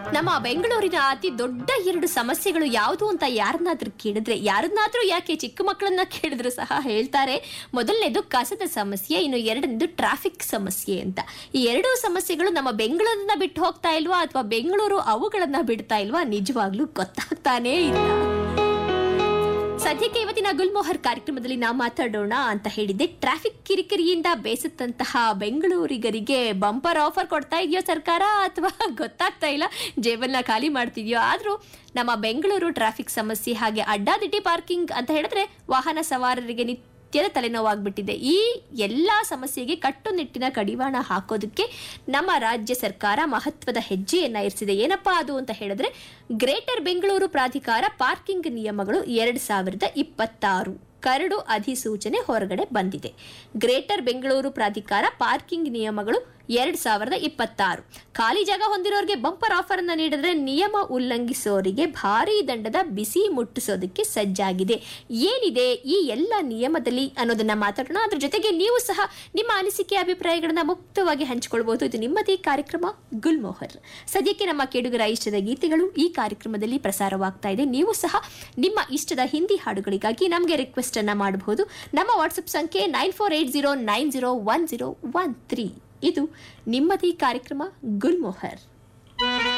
ನಮ್ಮ ಬೆಂಗಳೂರಿನ ಅತಿ ದೊಡ್ಡ ಎರಡು ಸಮಸ್ಯೆಗಳು ಯಾವುದು ಅಂತ ಯಾರನ್ನಾದ್ರೂ ಕೇಳಿದ್ರೆ ಯಾರನ್ನಾದ್ರೂ ಯಾಕೆ ಚಿಕ್ಕ ಮಕ್ಕಳನ್ನ ಕೇಳಿದ್ರು ಸಹ ಹೇಳ್ತಾರೆ ಮೊದಲನೇದು ಕಸದ ಸಮಸ್ಯೆ ಇನ್ನು ಎರಡನೇದು ಟ್ರಾಫಿಕ್ ಸಮಸ್ಯೆ ಅಂತ ಈ ಎರಡೂ ಸಮಸ್ಯೆಗಳು ನಮ್ಮ ಬೆಂಗಳೂರನ್ನ ಬಿಟ್ಟು ಹೋಗ್ತಾ ಇಲ್ವಾ ಅಥವಾ ಬೆಂಗಳೂರು ಅವುಗಳನ್ನ ಬಿಡ್ತಾ ಇಲ್ವಾ ನಿಜವಾಗ್ಲೂ ಗೊತ್ತಾಗ್ತಾನೇ ಇಲ್ಲ ಸದ್ಯಕ್ಕೆ ಇವತ್ತಿನ ಗುಲ್ಮೋಹರ್ ಕಾರ್ಯಕ್ರಮದಲ್ಲಿ ನಾವು ಮಾತಾಡೋಣ ಅಂತ ಹೇಳಿದ್ದೆ ಟ್ರಾಫಿಕ್ ಕಿರಿಕಿರಿಯಿಂದ ಬೇಸತ್ತಂತಹ ಬೆಂಗಳೂರಿಗರಿಗೆ ಬಂಪರ್ ಆಫರ್ ಕೊಡ್ತಾ ಇದೆಯೋ ಸರ್ಕಾರ ಅಥವಾ ಗೊತ್ತಾಗ್ತಾ ಇಲ್ಲ ಜೇಬನ್ನ ಖಾಲಿ ಮಾಡ್ತಿದ್ಯೋ ಆದ್ರೂ ನಮ್ಮ ಬೆಂಗಳೂರು ಟ್ರಾಫಿಕ್ ಸಮಸ್ಯೆ ಹಾಗೆ ಅಡ್ಡಾದಿಡ್ಡಿ ಪಾರ್ಕಿಂಗ್ ಅಂತ ಹೇಳಿದ್ರೆ ವಾಹನ ಸವಾರರಿಗೆ ನಿತ್ಯದ ತಲೆನೋವಾಗ್ಬಿಟ್ಟಿದೆ ಈ ಎಲ್ಲಾ ಸಮಸ್ಯೆಗೆ ಕಟ್ಟುನಿಟ್ಟಿನ ಕಡಿವಾಣ ಹಾಕೋದಕ್ಕೆ ನಮ್ಮ ರಾಜ್ಯ ಸರ್ಕಾರ ಮಹತ್ವದ ಹೆಜ್ಜೆಯನ್ನ ಇರಿಸಿದೆ ಏನಪ್ಪಾ ಅದು ಅಂತ ಹೇಳಿದ್ರೆ ಗ್ರೇಟರ್ ಬೆಂಗಳೂರು ಪ್ರಾಧಿಕಾರ ಪಾರ್ಕಿಂಗ್ ನಿಯಮಗಳು ಎರಡ್ ಸಾವಿರದ ಇಪ್ಪತ್ತಾರು ಕರಡು ಅಧಿಸೂಚನೆ ಹೊರಗಡೆ ಬಂದಿದೆ ಗ್ರೇಟರ್ ಬೆಂಗಳೂರು ಪ್ರಾಧಿಕಾರ ಪಾರ್ಕಿಂಗ್ ನಿಯಮಗಳು ಎರಡ್ ಸಾವಿರದ ಇಪ್ಪತ್ತಾರು ಖಾಲಿ ಜಾಗ ಹೊಂದಿರೋರಿಗೆ ಬಂಪರ್ ಆಫರ್ ಅನ್ನ ನೀಡಿದ್ರೆ ನಿಯಮ ಉಲ್ಲಂಘಿಸೋರಿಗೆ ಭಾರೀ ದಂಡದ ಬಿಸಿ ಮುಟ್ಟಿಸೋದಕ್ಕೆ ಸಜ್ಜಾಗಿದೆ ಏನಿದೆ ಈ ಎಲ್ಲ ನಿಯಮದಲ್ಲಿ ಅನ್ನೋದನ್ನ ಮಾತಾಡೋಣ ಅದ್ರ ಜೊತೆಗೆ ನೀವು ಸಹ ನಿಮ್ಮ ಅನಿಸಿಕೆ ಅಭಿಪ್ರಾಯಗಳನ್ನ ಮುಕ್ತವಾಗಿ ಹಂಚಿಕೊಳ್ಬಹುದು ಇದು ನಿಮ್ಮದೇ ಕಾರ್ಯಕ್ರಮ ಗುಲ್ಮೋಹರ್ ಸದ್ಯಕ್ಕೆ ನಮ್ಮ ಕೇಡುಗರ ಇಷ್ಟದ ಗೀತೆಗಳು ಈ ಕಾರ್ಯಕ್ರಮದಲ್ಲಿ ಪ್ರಸಾರವಾಗ್ತಾ ಇದೆ ನೀವು ಸಹ ನಿಮ್ಮ ಇಷ್ಟದ ಹಿಂದಿ ಹಾಡುಗಳಿಗಾಗಿ ನಮಗೆ ರಿಕ್ವೆಸ್ಟ್ ಅನ್ನ ಮಾಡಬಹುದು ನಮ್ಮ ವಾಟ್ಸಪ್ ಸಂಖ್ಯೆ nine four eight zero nine zero one zero one three ಇದು ನಿಮ್ಮದೇ ಕಾರ್ಯಕ್ರಮ ಗುಲ್ಮೋಹರ್